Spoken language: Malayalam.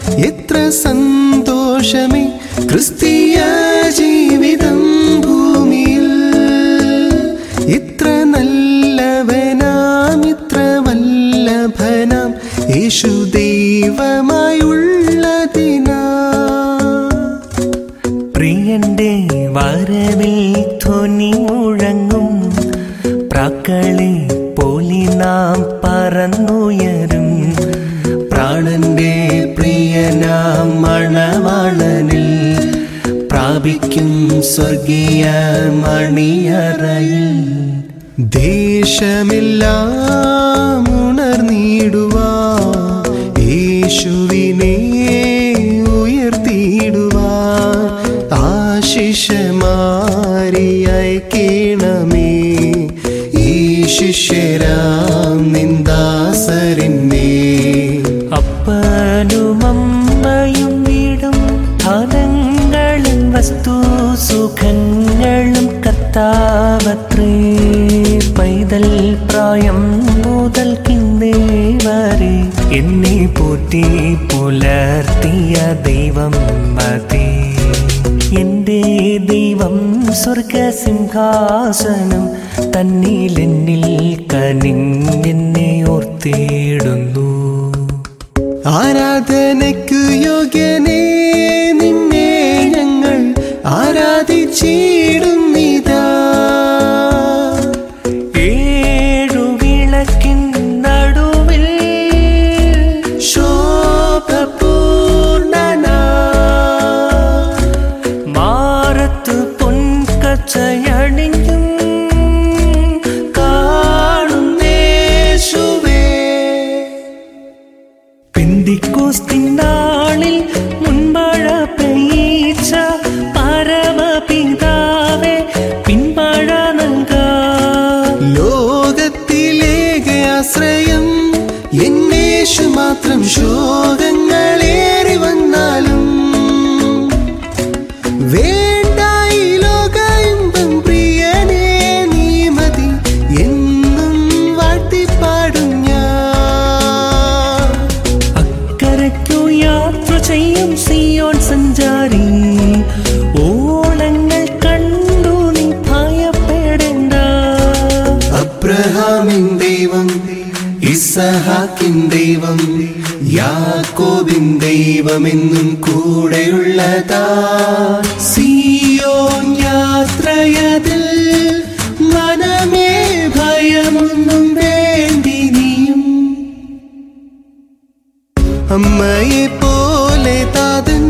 എത്ര സന്തോഷമേ ക്രിസ്തീയ ജീവിതം ഭൂമിയിൽ ഇത്ര നല്ലവനാം ഇത്ര വല്ലഭനാം യേശു ദൈവമായുള്ളതിനാ പ്രിയന്റെ വരവിൽ ധ്വനി മുഴങ്ങും പ്രാക്കളെ പോലെ നാം പറന്നുയരും പ്രാണന്റെ പ്രിയനാം മണവാളനിൽ പ്രാപിക്കും സ്വർഗീയ മണിയറയിൽ ദേശമെല്ലാം ഉണർന്നിടുവാ യേശുവിനെ ഉയർത്തിയിടുവാ ആശിഷമാരി അയക്കണമേ ഈ ശിഷ്യരാം നിന്ദാസരിന്മേ അപ്പനും അമ്മയും വീടും ധനങ്ങളും വസ്തു സുഖങ്ങളും കർത്താവത്രേ പൈതൽ പ്രായം മുതൽ കിന്നേ വരെ എന്നെ പോറ്റി പുലർത്തിയ ദൈവം മതി എന്റെ ദൈവം സ്വർഗസിംഹാസനം തന്നിലെന്നിൽ കനിഞ്ഞെന്നെ ഓർത്തിടുന്നു ആരാധനയ്ക്കു യോഗ്യനേ നിന്നെ ഞങ്ങൾ ആരാധിച്ചിടുന്നിതാ ഏഴു വിളക്കിൻ നടുവിൽ ശോഭപൂർണനാ മാറത്ത് പൊൻകച്ചയണിഞ്ഞും കാണുന്നേശുവേ പെന്തിക്കോസ്തിൻ നാളിൽ മുൻമഴ പെയ്ച്ച പരമപിതാവേ പിൻമഴ നൽകാ ലോകത്തിലേക ആശ്രയം എന്നേഷു മാത്രം ശോകങ്ങളേറി വന്നാലും വേണ്ട ഈ ലോക ഇമ്പം പ്രിയനേ നീ മതി എന്നും വാഴ്ത്തിപ്പാടും ഞാൻ അക്കരയ്ക്കു യാത്ര ചെയ്യും സിയോൺ സഞ്ചാരി ഓളങ്ങൾ കണ്ടു നീ ഭയപ്പെടേണ്ട അബ്രഹാമിൻ ദൈവം ഇസഹാക്കിൻ ദൈവം യാക്കോബിൻ ദൈവമെന്നും കൂടെയുള്ളതാ സിയോൻ യാത്രയതിൽ മനമേ ഭയമൊന്നും വേണ്ടി നീയും അമ്മയെ പോലെ താതൻ